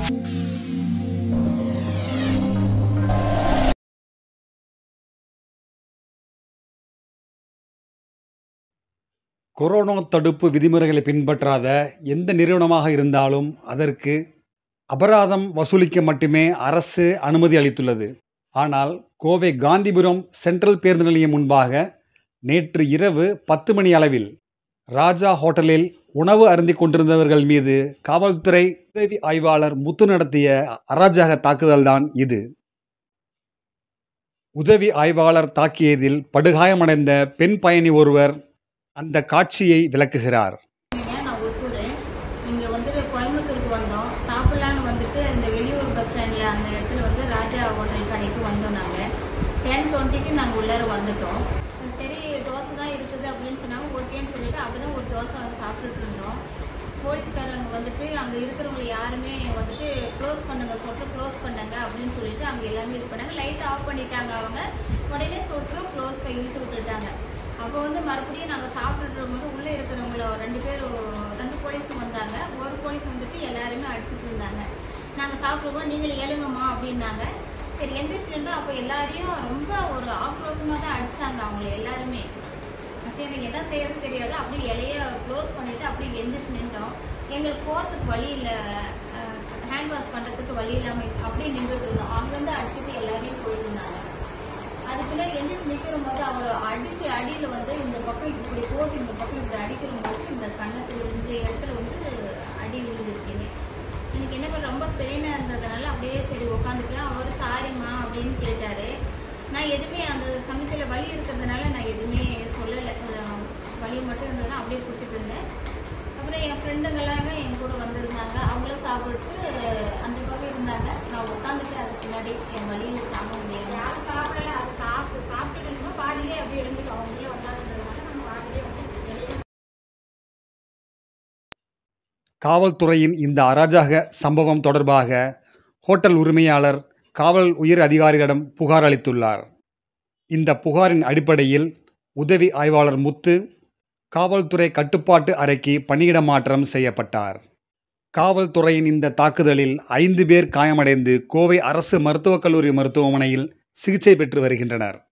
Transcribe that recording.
corona தடுப்பு விதிமுறைகளை பின்பற்றாத எந்த நிறுவனமாக இருந்தாலும் அதற்கு அபராதம் வசூலிக்க மட்டுமே அரசு அனுமதி அளித்துள்ளது ஆனால் கோவை காந்திபுரம் சென்ட்ரல் பேருந்து நிலையம் முன்பாக நேற்று இரவு பத்து மணி அளவில் ராஜா ஹோட்டலில் உணவு அருந்திக் கொண்டிருந்தவர்கள் மீது காவல்துறை உதவி ஆய்வாளர் முத்து நடத்திய அராஜக தாக்குதல்தான் இது உதவி ஆய்வாளர் தாக்கியதில் படுகாயமடைந்த பெண் பயணி ஒருவர் அந்த காட்சியை விளக்குகிறார் ஏன் நான் ஒசூர் இங்கே வந்துட்டு கோயம்புத்தூருக்கு வந்தோம் சாப்பிட்லான்னு வந்துட்டு இந்த வெளியூர் பஸ் ஸ்டாண்டில் அந்த இடத்துல வந்து ராஜா ஹோட்டல் கடைக்கு வந்தோம் நாங்கள் டென் டுவெண்ட்டிக்கு நாங்கள் உள்ளார வந்துட்டோம் சரி தோசை தான் இருக்குது அப்படின்னு சொன்னாங்க ஓகேன்னு சொல்லிட்டு அப்போ தான் ஒரு தோசை வந்து சாப்பிட்டுட்டு இருந்தோம் போலீஸ்காரங்க வந்துட்டு அங்கே இருக்கிறவங்க யாருமே வந்துட்டு க்ளோஸ் பண்ணுங்க சொட்டு க்ளோஸ் பண்ணுங்க அப்படின்னு சொல்லிட்டு அங்கே எல்லாமே இது பண்ணாங்க லைட் ஆஃப் பண்ணிட்டாங்க அவங்க உடனே சொட்டுரும் க்ளோஸ் பண்ணி இழுத்து விட்டுட்டாங்க அப்போ வந்து மறுபடியும் நாங்கள் சாப்பிட்டுட்டு இருக்கும்போது உள்ளே இருக்கிறவங்கள ரெண்டு பேர் ரெண்டு போலீஸும் வந்தாங்க ஒரு போலீஸ் வந்துட்டு எல்லாருமே அடிச்சிட்டு இருந்தாங்க நாங்கள் சாப்பிடுவோம் நீங்கள் எழுங்கம்மா அப்படின்னாங்க சரி எந்திரிச்சுட்டு அப்போ எல்லாரையும் ரொம்ப ஒரு ஆக்ரோஷமாக தான் அடிச்சாங்க அவங்கள எல்லாருமே சரி எனக்கு என்ன செய்யறது தெரியாது அப்படியே இலைய க்ளோஸ் பண்ணிட்டு அப்படியே எந்திரிச்சு நின்றோம் எங்களுக்கு போகிறதுக்கு வழி இல்லை ஹேண்ட் வாஷ் பண்ணுறதுக்கு வழி இல்லாமல் அப்படியே நின்றுட்டு இருந்தோம் அங்கேருந்து அடிச்சுட்டு எல்லாரையும் போயிட்டு இருந்தாங்க அது பின்னாடி எந்திரிச்சு நிற்கிற போது அவர் அடிச்சு அடியில் வந்து இந்த பக்கம் இப்படி போட்டு இந்த பக்கம் இப்படி அடிக்கிற போது இந்த கன்னத்துல இந்த இடத்துல வந்து அடி விழுந்துருச்சுங்க எனக்கு என்ன பண்ண ரொம்ப பெயினாக இருந்ததுனால அப்படியே சரி உட்காந்துக்கலாம் அவர் சாரிம்மா அப்படின்னு கேட்டாரு நான் எதுவுமே அந்த சமயத்தில் வலி இருக்கிறதுனால நான் எதுவுமே சொல்லலை அஹ் வலி மட்டும் இருந்ததுன்னா அப்படியே பிடிச்சிட்டு இருந்தேன் அப்புறம் என் ஃப்ரெண்டுங்களாக என் கூட வந்திருந்தாங்க அவங்களும் சாப்பிட்டு அந்த பக்கம் இருந்தாங்க நான் உட்காந்துட்டு அதுக்கு முன்னாடி என் வழியில தாங்க முடியாது யாரும் சாப்பிடல அது சாப்பிட்டு சாப்பிட்டுட்டு இருந்தோம் பாதியிலே அப்படியே எழுந்துட்டோம் அவங்களே உட்காந்துருந்ததுனால நம்ம பாதியிலே வந்து வெளியே காவல்துறையின் இந்த அராஜக சம்பவம் தொடர்பாக ஹோட்டல் உரிமையாளர் காவல் உயர் அதிகாரிகளிடம் புகார் அளித்துள்ளார் இந்த புகாரின் அடிப்படையில் உதவி ஆய்வாளர் முத்து காவல்துறை கட்டுப்பாட்டு அறைக்கு பணியிட மாற்றம் செய்யப்பட்டார் காவல்துறையின் இந்த தாக்குதலில் ஐந்து பேர் காயமடைந்து கோவை அரசு மருத்துவக் கல்லூரி மருத்துவமனையில் சிகிச்சை பெற்று வருகின்றனர்